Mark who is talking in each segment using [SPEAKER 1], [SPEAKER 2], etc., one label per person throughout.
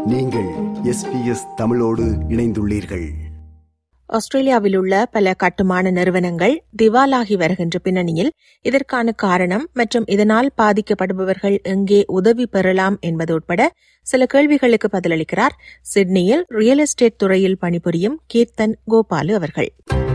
[SPEAKER 1] நீங்கள் எஸ்பிஎஸ் தமிழோடு இணைந்துள்ளீர்கள்
[SPEAKER 2] ஆஸ்திரேலியாவில் உள்ள பல கட்டுமான நிறுவனங்கள் திவாலாகி வருகின்ற பின்னணியில் இதற்கான காரணம் மற்றும் இதனால் பாதிக்கப்படுபவர்கள் எங்கே உதவி பெறலாம் என்பது உட்பட சில கேள்விகளுக்கு பதிலளிக்கிறார் சிட்னியில் ரியல் எஸ்டேட் துறையில் பணிபுரியும் கீர்த்தன் கோபாலு அவர்கள்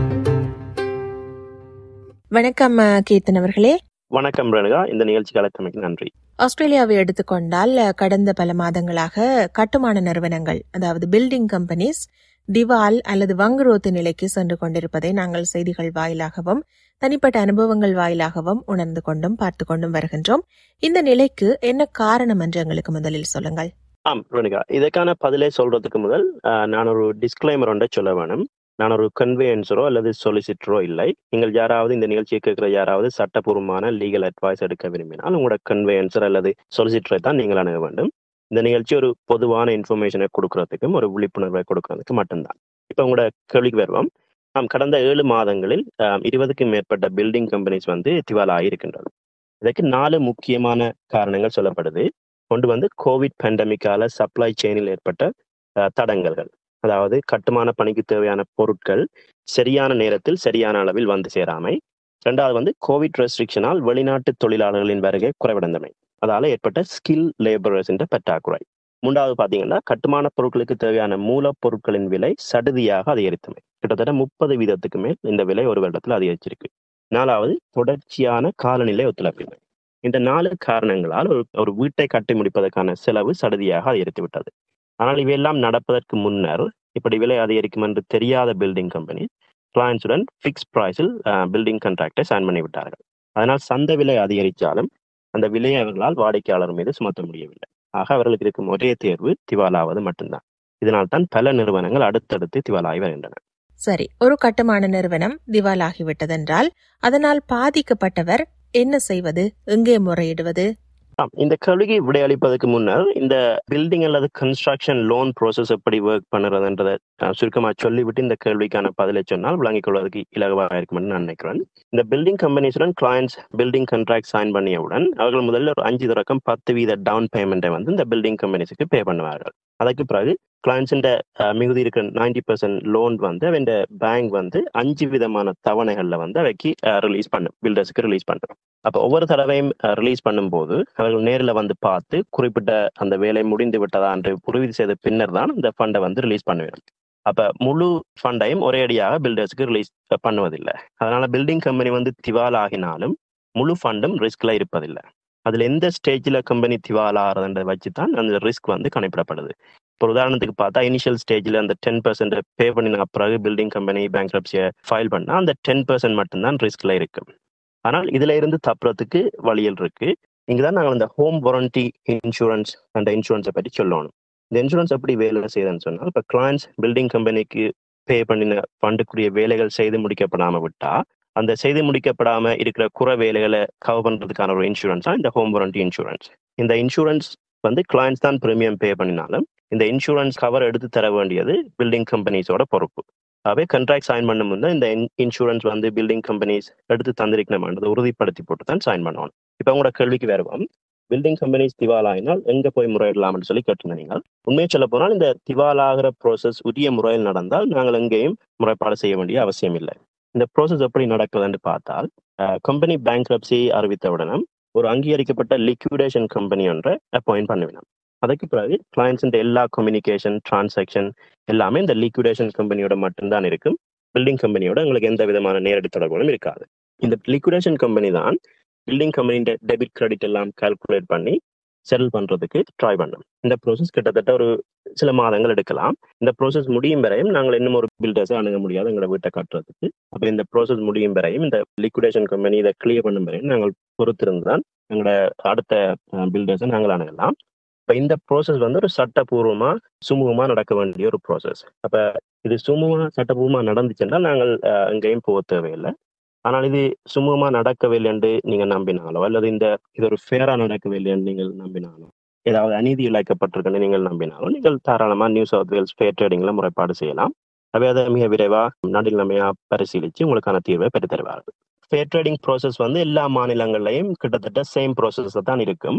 [SPEAKER 2] வணக்கம் அஹ், கீர்த்தன் அவர்களே
[SPEAKER 3] வணக்கம் ரேணுகா இந்த நிகழ்ச்சிக்கு அழைத்தமைக்கு நன்றி
[SPEAKER 2] ஆஸ்திரேலியாவை எடுத்துக்கொண்டால் அஹ், கடந்த பல மாதங்களாக கட்டுமான நிறுவனங்கள் அதாவது பில்டிங் கம்பெனிஸ் திவால் அல்லது வங்குரோத்து நிலைக்கு சென்று கொண்டிருப்பதை நாங்கள் செய்திகள் வாயிலாகவும் தனிப்பட்ட அனுபவங்கள் வாயிலாகவும் உணர்ந்து கொண்டும் பார்த்து கொண்டும் வருகின்றோம் இந்த நிலைக்கு என்ன காரணம் என்று எங்களுக்கு முதலில் சொல்லுங்கள்
[SPEAKER 3] ஆம் ரேணுகா இதற்கான பதிலை சொல்றதுக்கு முதல் ஆஹ், நான் ஒரு டிஸ்க்ளைமர் ஒன்றை சொல்ல வேணும் நான் ஒரு கன்வேயன்சரோ அல்லது சொலிசிட்டரோ இல்லை நீங்கள் யாராவது இந்த நிகழ்ச்சியை கேட்கிற யாராவது சட்டப்பூர்வமான லீகல் அட்வைஸ் எடுக்க விரும்பினால் உங்களோட கன்வேயன்சர் அல்லது சொலிசிட்டரை தான் நீங்கள் அணுக வேண்டும் இந்த நிகழ்ச்சி ஒரு பொதுவான இன்ஃபர்மேஷனை கொடுக்கறதுக்கும் ஒரு விழிப்புணர்வை கொடுக்கறதுக்கு மட்டும்தான் இப்போ உங்களோட கேள்விக்கு வருவோம் நாம் கடந்த ஏழு மாதங்களில் ஆஹ், இருபதுக்கும் மேற்பட்ட பில்டிங் கம்பெனிஸ் வந்து திவாலா இருக்கின்றது இதற்கு நாலு முக்கியமான காரணங்கள் சொல்லப்படுது கொண்டு வந்து கோவிட் பேண்டமிக்கால சப்ளை செயினில் ஏற்பட்ட அஹ், தடங்கல்கள் அதாவது கட்டுமான பணிக்கு தேவையான பொருட்கள் சரியான நேரத்தில் சரியான அளவில் வந்து சேராமை ரெண்டாவது வந்து கோவிட் ரெஸ்ட்ரிக்ஷனால் வெளிநாட்டு தொழிலாளர்களின் வருகை குறைவடைந்தமை அதால ஏற்பட்ட ஸ்கில் லேபரர்ஸ் என்ற பற்றாக்குறை மூன்றாவது பாத்தீங்கன்னா கட்டுமான பொருட்களுக்கு தேவையான மூலப்பொருட்களின் விலை சடுதியாக அதிகரித்தமை கிட்டத்தட்ட முப்பது வீதத்துக்கு மேல் இந்த விலை ஒரு வருடத்தில் அதிகரிச்சிருக்கு நாலாவது தொடர்ச்சியான காலநிலை ஒத்துழைப்பின்மை இந்த நாலு காரணங்களால் ஒரு ஒரு வீட்டை கட்டி முடிப்பதற்கான செலவு சடுதியாக அதிகரித்து விட்டது ஆனால் இவையெல்லாம் நடப்பதற்கு முன்னர் இப்படி விலை அதிகரிக்கும் என்று தெரியாத பில்டிங் கம்பெனி கிளையன்ஸுடன் ஃபிக்ஸ் பிரைஸில் பில்டிங் கான்ட்ராக்டை சைன் பண்ணி விட்டார்கள் அதனால் சந்தை விலை அதிகரித்தாலும் அந்த விலையை அவர்களால் வாடிக்கையாளர் மீது சுமத்த முடியவில்லை ஆக அவர்களுக்கு இருக்கும் ஒரே தேர்வு திவாலாவது மட்டும்தான் இதனால் தான் பல நிறுவனங்கள் அடுத்தடுத்து திவாலாகி வருகின்றன
[SPEAKER 2] சரி ஒரு கட்டுமான நிறுவனம் திவாலாகிவிட்டதென்றால் அதனால் பாதிக்கப்பட்டவர் என்ன செய்வது எங்கே முறையிடுவது
[SPEAKER 3] ஆம், இந்த கேள்விக்கு விடையளிப்பதற்கு முன்னர் இந்த பில்டிங் அல்லது கன்ஸ்ட்ரக்ஷன் லோன் ப்ராசஸ் எப்படி ஒர்க் பண்ணுறதுன்றதை சுருக்கமாக சொல்லிவிட்டு இந்த கேள்விக்கான பதிலை சொன்னால் விளங்கிக் கொள்வதற்கு இலகுவாக இருக்கும்னு நான் நினைக்கிறேன் இந்த பில்டிங் கம்பெனிஸுடன் கிளையன்ஸ் பில்டிங் கான்ட்ராக்ட் சைன் பண்ணியவுடன் அவர்கள் முதல்ல ஒரு அஞ்சு தொடக்கம் பத்து வீத டவுன் பேமெண்ட்டை வந்து இந்த பில்டிங் கம்பெனிஸுக்கு பே பண்ணுவார்கள் அதற்கு பிறகு கிளையன்ஸின் மிகுதி இருக்கிற நைன்டி பர்சன்ட் லோன் வந்து அவன் பேங்க் வந்து அஞ்சு விதமான தவணைகள்ல வந்து அவைக்கு ரிலீஸ் பண்ணும் பில்டர்ஸுக்கு ரிலீஸ் பண்ணுறோம் அப்போ ஒவ்வொரு தடவையும் ரிலீஸ் பண்ணும்போது அவர்கள் நேரில் வந்து பார்த்து குறிப்பிட்ட அந்த வேலை முடிந்து விட்டதா என்று உறுதி செய்த பின்னர் தான் இந்த ஃபண்டை வந்து ரிலீஸ் பண்ணுவேன் அப்ப முழு ஃபண்டையும் ஒரே அடியாக பில்டர்ஸுக்கு ரிலீஸ் பண்ணுவதில்லை அதனால பில்டிங் கம்பெனி வந்து திவால் ஆகினாலும் முழு ஃபண்டும் ரிஸ்க்ல இருப்பதில்லை அதுல எந்த ஸ்டேஜ்ல கம்பெனி திவால் ஆகிறதுன்றதை வச்சு தான் அந்த ரிஸ்க் வந்து கணிப்பிடப்படுது இப்போ ஒரு உதாரணத்துக்கு பார்த்தா இனிஷியல் ஸ்டேஜ்ல அந்த டென் பர்சன்ட் பே பண்ணின பிறகு பில்டிங் கம்பெனி பேங்க்ரப்சியை ஃபைல் பண்ணா அந்த டென் பர்சன்ட் மட்டும்தான் ரிஸ்க்ல இருக்கு ஆனால் இதுல இருந்து தப்புறதுக்கு வழிகள் இருக்கு இங்கதான் நாங்கள் இந்த ஹோம் வாரண்டி இன்சூரன்ஸ் அந்த இன்சூரன்ஸை பற்றி சொல்லணும் இந்த இன்சூரன்ஸ் எப்படி வேலை செய்யுதுன்னு சொன்னால் இப்போ கிளையன்ஸ் பில்டிங் கம்பெனிக்கு பே பண்ணின ஃபண்டுக்குரிய வேலைகள் செய்து முடிக்கப்படாம விட்டா அந்த செய்து முடிக்கப்படாம இருக்கிற குற வேலைகளை கவர் பண்றதுக்கான ஒரு இன்சூரன்ஸ் தான் இந்த ஹோம் வாரண்டி இன்சூரன்ஸ் இந்த இன்சூரன்ஸ் வந்து கிளையன்ஸ் தான் பிரீமியம் பே பண்ணினாலும் இந்த இன்சூரன்ஸ் கவர் எடுத்து தர வேண்டியது பில்டிங் கம்பெனிஸோட பொறுப்பு அவை கண்ட்ராக்ட் சைன் பண்ணும் முன்னே இந்த இன்சூரன்ஸ் வந்து பில்டிங் கம்பெனிஸ் எடுத்து தந்திருக்கணும்ன்றதை உறுதிப்படுத்தி போட்டு தான் சைன் பண்ணணும் இப்போ உங்களோட கேள்விக்கு வருவோம் பில்டிங் கம்பெனிஸ் திவாலாகினால் எங்க போய் முறையிடலாம்னு சொல்லி கேட்டிருந்தீங்க நீங்கள் உண்மையை சொல்ல போனால் இந்த திவாலாகிற ப்ரோசஸ் உரிய முறையில் நடந்தால் நாங்கள் எங்கேயும் முறைப்பாடு செய்ய வேண்டிய அவசியம் இல்லை இந்த ப்ரோசஸ் எப்படி நடக்குதுன்னு பார்த்தால் கம்பெனி பேங்க்ரப்சி அறிவித்தவுடனும் ஒரு அங்கீகரிக்கப்பட்ட லிக்விடேஷன் கம்பெனி ஒன்றை அப்பாயிண்ட் பண்ணுவினோம் அதுக்கு பிறகு கிளையன்ஸின் எல்லா கம்யூனிகேஷன் டிரான்சாக்ஷன் எல்லாமே இந்த லிக்விடேஷன் கம்பெனியோட மட்டும்தான் இருக்கும் பில்டிங் கம்பெனியோட உங்களுக்கு எந்த விதமான நேரடி தொடர்புகளும் இருக்காது இந்த லிக்விடேஷன் கம்பெனி தான் பில்டிங் கம்பெனியோட டெபிட் கிரெடிட் எல்லாம் கால்குலேட் பண்ணி செட்டில் பண்றதுக்கு ட்ரை பண்ணும் இந்த ப்ரோசஸ் கிட்டத்தட்ட ஒரு சில மாதங்கள் எடுக்கலாம் இந்த ப்ரோசஸ் முடியும் வரையும் நாங்கள் இன்னும் ஒரு பில்டர்ஸை அணுக முடியாது எங்களோட வீட்டை கட்டுறதுக்கு அப்போ இந்த ப்ரோசஸ் முடியும் வரையும் இந்த லிக்விடேஷன் கம்பெனி இதை கிளியர் பண்ணும் வரையும் நாங்கள் பொறுத்திருந்து தான் எங்களோட அடுத்த பில்டர்ஸை நாங்கள் அணுகலாம் இப்போ இந்த ப்ரோசஸ் வந்து ஒரு சட்டப்பூர்வமா சுமூகமா நடக்க வேண்டிய ஒரு ப்ரோசஸ் அப்ப இது சுமூகமா சட்டப்பூர்வமா நடந்துச்சுன்னா நாங்கள் அஹ், எங்கேயும் போக தேவையில்லை ஆனால் இது சுமூகமா நடக்கவில்லை என்று நீங்க நம்பினாலோ அல்லது இந்த இது ஒரு ஃபேரா நடக்கவில்லை என்று நீங்கள் நம்பினாலோ ஏதாவது அநீதி இழைக்கப்பட்டிருக்குன்னு நீங்கள் நம்பினாலோ நீங்கள் தாராளமா நியூ சவுத் வேல்ஸ் ஃபேர் ட்ரேடிங்ல முறைப்பாடு செய்யலாம் அவை அதை மிக விரைவா நடுநிலைமையா பரிசீலித்து உங்களுக்கான தீர்வை பெற்று தருவார்கள் ஃபேர் ட்ரேடிங் ப்ராசஸ் வந்து எல்லா மாநிலங்கள்லையும் கிட்டத்தட்ட சேம் ப்ராசஸ் தான் இருக்கும்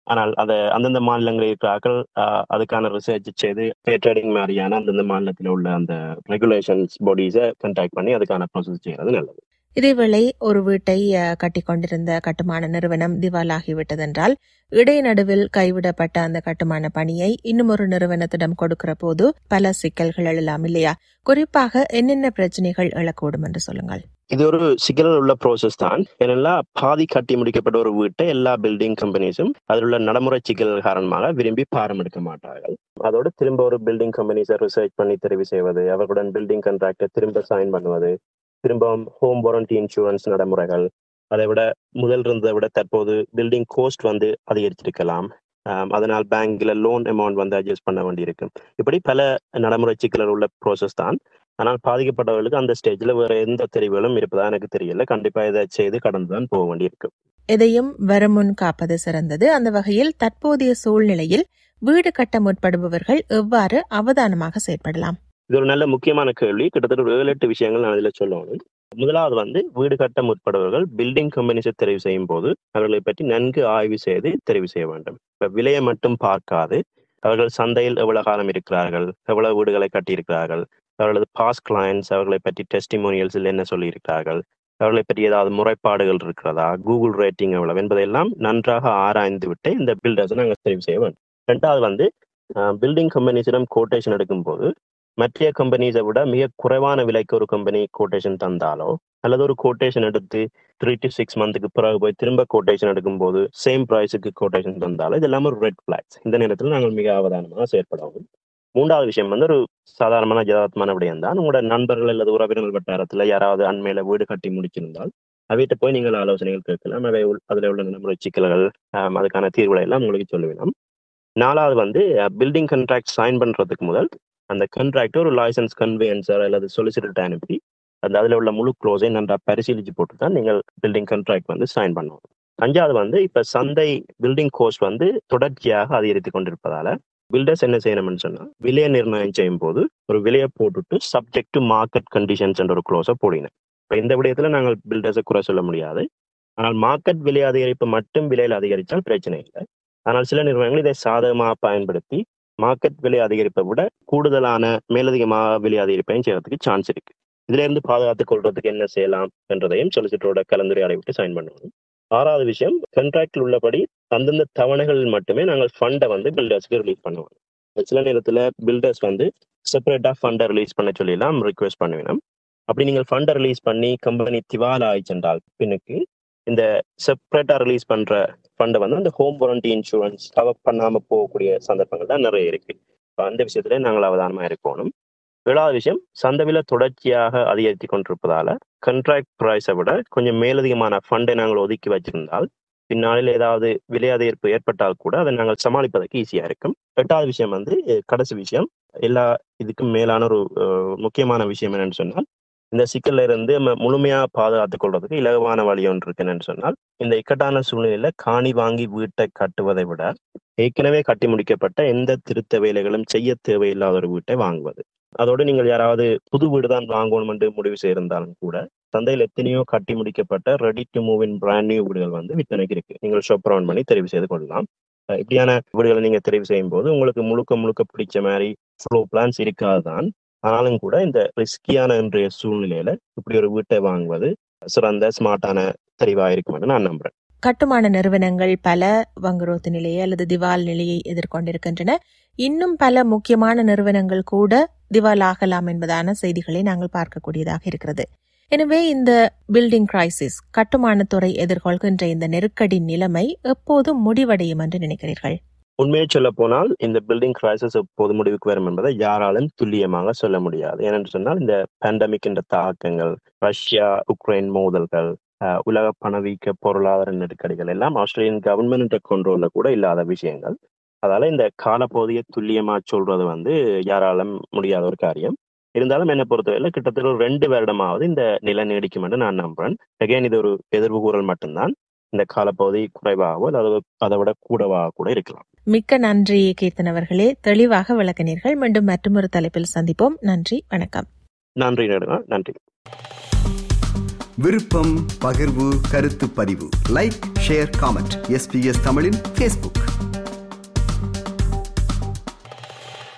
[SPEAKER 3] ஆனால் அதை அந்தந்த மாநிலங்களில் இருக்கிறார்கள் ஆஹ், அதுக்கான ரிசர்ச் செய்து ஃபேர் ட்ரேடிங் மாதிரியான அந்தந்த மாநிலத்தில் உள்ள அந்த ரெகுலேஷன்ஸ் பாடிஸை கண்டாக்ட் பண்ணி அதுக்கான ப்ராசஸ் செய்யறது நல்லது
[SPEAKER 2] இதேவேளை ஒரு வீட்டை அஹ், கட்டிக் கொண்டிருந்த கட்டுமான நிறுவனம் திவாலாகிவிட்டதென்றால் இடைநடுவில் கைவிடப்பட்ட அந்த கட்டுமான பணியை இன்னும் ஒரு நிறுவனத்திடம் கொடுக்கிற போது பல சிக்கல்கள் எழலாம் இல்லையா குறிப்பாக என்னென்ன பிரச்சனைகள் எழக்கூடும் என்று சொல்லுங்கள்
[SPEAKER 3] இது ஒரு சிக்கல் உள்ள ப்ராசஸ் தான் ஏனென்னா பாதி கட்டி முடிக்கப்பட்ட ஒரு வீட்டை எல்லா பில்டிங் கம்பெனிஸும் அதில் உள்ள நடைமுறை சிக்கல் காரணமாக விரும்பி பாரம் எடுக்க மாட்டார்கள் அதோட திரும்ப ஒரு பில்டிங் கம்பெனிஸை ரிசர்ச் பண்ணி தெரிவு செய்வது அவர்களுடன் பில்டிங் கண்ட்ராக்டை திரும்ப சைன் பண்ணுவது திரும்பவும் ஹோம் வாரண்டி இன்சூரன்ஸ் நடைமுறைகள் அதை விட முதல் இருந்ததை விட தற்போது பில்டிங் கோஸ்ட் வந்து அதிகரிச்சிருக்கலாம் ஆம், அதனால் பேங்க்ல லோன் அமௌண்ட் வந்து அட்ஜஸ்ட் பண்ண வேண்டியிருக்கும் இப்படி பல நடைமுறை சிக்கல்கள் உள்ள ப்ராசஸ் தான் ஆனால் பாதிக்கப்பட்டவர்களுக்கு அந்த ஸ்டேஜ்ல வேற எந்த தெரிவுகளும் இருப்பதா எனக்கு தெரியல கண்டிப்பா இதை செய்து கடந்து தான் போக வேண்டியிருக்கும்
[SPEAKER 2] எதையும் வரமுன் காப்பது சிறந்தது அந்த வகையில் தற்போதைய சூழ்நிலையில் வீடு கட்ட முற்படுபவர்கள் எவ்வாறு அவதானமாக செயற்படலாம்
[SPEAKER 3] இது ஒரு நல்ல முக்கியமான கேள்வி கிட்டத்தட்ட ஒரு ஏழு எட்டு விஷயங்கள் நான் இதில் சொல்லணும் முதலாவது வந்து வீடு கட்ட முற்படுபவர்கள் பில்டிங் கம்பெனிஸை தெரிவு செய்யும் போது அவர்களை பற்றி நன்கு ஆய்வு செய்து தெரிவு செய்ய வேண்டும் இப்ப விலையை மட்டும் பார்க்காது அவர்கள் சந்தையில் எவ்வளவு காலம் இருக்கிறார்கள் எவ்வளவு வீடுகளை கட்டியிருக்கிறார்கள் அவர்களது பாஸ் கிளையன்ஸ் அவர்களை பற்றி டெஸ்டிமோனியல்ஸில் என்ன சொல்லியிருக்கிறார்கள் அவர்களை பற்றி ஏதாவது முறைப்பாடுகள் இருக்கிறதா கூகுள் ரேட்டிங் எவ்வளவு என்பதையெல்லாம் நன்றாக ஆராய்ந்து விட்டு இந்த பில்டர்ஸை நாங்கள் தெரிவு செய்ய வேண்டும் ரெண்டாவது வந்து பில்டிங் கம்பெனிஸிடம் கோட்டேஷன் எடுக்கும்போது மற்ற கம்பெனிஸை விட மிக குறைவான விலைக்கு ஒரு கம்பெனி கோட்டேஷன் தந்தாலோ அல்லது ஒரு கோட்டேஷன் எடுத்து த்ரீ டு சிக்ஸ் மந்த்துக்கு பிறகு போய் திரும்ப கோட்டேஷன் எடுக்கும்போது சேம் ப்ரைஸுக்கு கோட்டேஷன் தந்தாலோ இது எல்லாமே ஒரு ரெட் ஃபிளாக்ஸ் இந்த நேரத்தில் நாங்கள் மிக அவதானமாக செயற்படவும் மூன்றாவது விஷயம் வந்து ஒரு சாதாரணமான ஜதாத்மான விடயம் தான் உங்களோட நண்பர்கள் அல்லது உறவினர்கள் வட்டாரத்தில் யாராவது அண்மையில வீடு கட்டி முடிச்சிருந்தால் அவைகிட்ட போய் நீங்கள் ஆலோசனைகள் கேட்கலாம் அவை உள்- அதில் உள்ள நடைமுறை சிக்கல்கள் ஆம், அதுக்கான தீர்வுகளை எல்லாம் உங்களுக்கு சொல்லுவேன் நாலாவது வந்து பில்டிங் கண்ட்ராக்ட் சைன் பண்றதுக்கு முதல் அந்த கண்ட்ராக்ட் ஒரு லைசன்ஸ் கன்வேயன்சர் அல்லது சொலிசிட்டர் அனுப்பி அந்த அதில் உள்ள முழு க்ளோஸை நன்றாக பரிசீலிச்சு போட்டு தான் நீங்கள் பில்டிங் கண்ட்ராக்ட் வந்து சைன் பண்ணணும் அஞ்சாவது வந்து இப்போ சந்தை பில்டிங் கோஸ்ட் வந்து தொடர்ச்சியாக அதிகரித்து கொண்டிருப்பதால பில்டர்ஸ் என்ன செய்யணும்னு சொன்னா விலையை நிர்ணயம் செய்யும் போது ஒரு விலையை போட்டுட்டு சப்ஜெக்ட் டு மார்க்கெட் கண்டிஷன்ஸ் என்ற ஒரு க்ளோஸை போடினேன் இப்போ இந்த விடயத்தில் நாங்கள் பில்டர்ஸை குறை சொல்ல முடியாது ஆனால் மார்க்கெட் விலை அதிகரிப்பு மட்டும் விலையில் அதிகரித்தால் பிரச்சனை இல்லை ஆனால் சில நிறுவனங்கள் இதை சாதகமாக பயன்படுத்தி மார்க்கெட் விலை அதிகரிப்பை விட கூடுதலான மேலதிகமாக விலை அதிகரிப்பையும் செய்யறதுக்கு சான்ஸ் இருக்கு இதுல இருந்து பாதுகாத்துக் கொள்றதுக்கு என்ன செய்யலாம் என்றதையும் சொலிசிட்டரோட கலந்துரையாடை விட்டு சைன் பண்ணுவோம் ஆறாவது விஷயம் கண்ட்ராக்டில் உள்ளபடி அந்தந்த தவணைகளில் மட்டுமே நாங்கள் ஃபண்டை வந்து பில்டர்ஸ்க்கு ரிலீஸ் பண்ணுவோம் சில நேரத்தில் பில்டர்ஸ் வந்து செப்பரேட்டாக ஃபண்டை ரிலீஸ் பண்ண சொல்லலாம் ரிக்வெஸ்ட் பண்ணுவேன் அப்படி நீங்கள் ஃபண்டை ரிலீஸ் பண்ணி கம்பெனி திவால் ஆயிச்சென்றால் பின்னுக்கு இந்த செப்பரேட்டா ரிலீஸ் பண்ற ஃபண்டை வந்து அந்த ஹோம் வாரண்டி இன்சூரன்ஸ் கவர் பண்ணாம போகக்கூடிய சந்தர்ப்பங்கள் தான் நிறைய இருக்கு இப்ப அந்த விஷயத்துல நாங்கள் அவதானமா இருக்கணும் ஏழாவது விஷயம் சந்தை விலை தொடர்ச்சியாக அதிகரித்து கொண்டிருப்பதால கண்ட்ராக்ட் ப்ரைஸை விட கொஞ்சம் மேலதிகமான ஃபண்டை நாங்கள் ஒதுக்கி வச்சிருந்தால் பின்னாளில் ஏதாவது விலை அதிகரிப்பு ஏற்பட்டால் கூட அதை நாங்கள் சமாளிப்பதற்கு ஈஸியா இருக்கும் எட்டாவது விஷயம் வந்து அஹ், கடைசி விஷயம் எல்லா இதுக்கும் மேலான ஒரு அஹ், முக்கியமான விஷயம் என்னன்னு சொன்னால் இந்த சிக்கல்ல இருந்து நம்ம முழுமையா பாதுகாத்துக் கொள்றதுக்கு இலகுவான வழி ஒன்று இருக்கு என்னன்னு சொன்னால் இந்த இக்கட்டான சூழ்நிலையில காணி வாங்கி வீட்டை கட்டுவதை விட ஏற்கனவே கட்டி முடிக்கப்பட்ட எந்த திருத்த வேலைகளும் செய்ய தேவையில்லாத ஒரு வீட்டை வாங்குவது அதோடு நீங்கள் யாராவது புது வீடு தான் வாங்கணும் என்று முடிவு செய்திருந்தாலும் கூட சந்தையில் எத்தனையோ கட்டி முடிக்கப்பட்ட ready to move in brand new வீடுகள் வந்து விற்பனைக்கு இருக்கு நீங்கள் ஷாப் ரவுண்ட் பண்ணி தெரிவு செய்து கொள்ளலாம் அஹ் இப்படியான வீடுகளை நீங்க தெரிவு செய்யும் போது உங்களுக்கு முழுக்க முழுக்க பிடிச்ச மாதிரி ஃப்ளோ பிளான்ஸ் இருக்காதுதான் ஆனாலும் கூட இந்த ரிஸ்கியான இன்றைய சூழ்நிலையில இப்படி ஒரு வீட்டை வாங்குவது சிறந்த ஸ்மார்ட்டான தெரிவா இருக்கும் நான் நம்புறேன்
[SPEAKER 2] கட்டுமான நிறுவனங்கள் பல வங்குரோத்து நிலையை அல்லது திவால் நிலையை எதிர்கொண்டிருக்கின்றன இன்னும் பல முக்கியமான நிறுவனங்கள் கூட திவால் ஆகலாம் என்பதான செய்திகளை நாங்கள் பார்க்கக்கூடியதாக இருக்கிறது எனவே இந்த பில்டிங் கிரைசிஸ் கட்டுமானத்துறை எதிர்கொள்கின்ற இந்த நெருக்கடி நிலைமை எப்போது முடிவடையும் என்று நினைக்கிறீர்கள்
[SPEAKER 3] உண்மையை சொல்ல போனால் இந்த பில்டிங் கிரைசிஸ் எப்போது முடிவுக்கு வரும் என்பதை யாராலும் துல்லியமாக சொல்ல முடியாது ஏனென்று சொன்னால் இந்த பேண்டமிக் என்ற தாக்கங்கள் ரஷ்யா உக்ரைன் மோதல்கள் அஹ், உலக பணவீக்க பொருளாதார நெருக்கடிகள் எல்லாம் ஆஸ்திரேலியன் கவர்மெண்ட் கண்ட்ரோல்ல கூட இல்லாத விஷயங்கள் அதால இந்த காலப்பகுதியை துல்லியமா சொல்றது வந்து யாராலும் முடியாத ஒரு காரியம் இருந்தாலும் என்னை பொறுத்தவரையில கிட்டத்தட்ட ஒரு ரெண்டு வருடமாவது இந்த நிலை நீடிக்கும் என்று நான் நம்புறேன் அகைன் இது ஒரு எதிர்வு கூறல் மட்டும்தான் இந்த காலப்பகுதி குறைவாகவோ அல்லது அதை விட கூடவாக கூட இருக்கலாம்
[SPEAKER 2] மிக்க நன்றி கீர்த்தன் அவர்களே தெளிவாக விளக்கினீர்கள் மீண்டும் மற்றொரு தலைப்பில் சந்திப்போம் நன்றி வணக்கம்
[SPEAKER 3] நன்றி நடுங்க நன்றி
[SPEAKER 1] விருப்பம் பகிர்வு கருத்து பதிவு லைக் ஷேர் காமெண்ட் எஸ்பிஎஸ் தமிழின் ஃபேஸ்புக்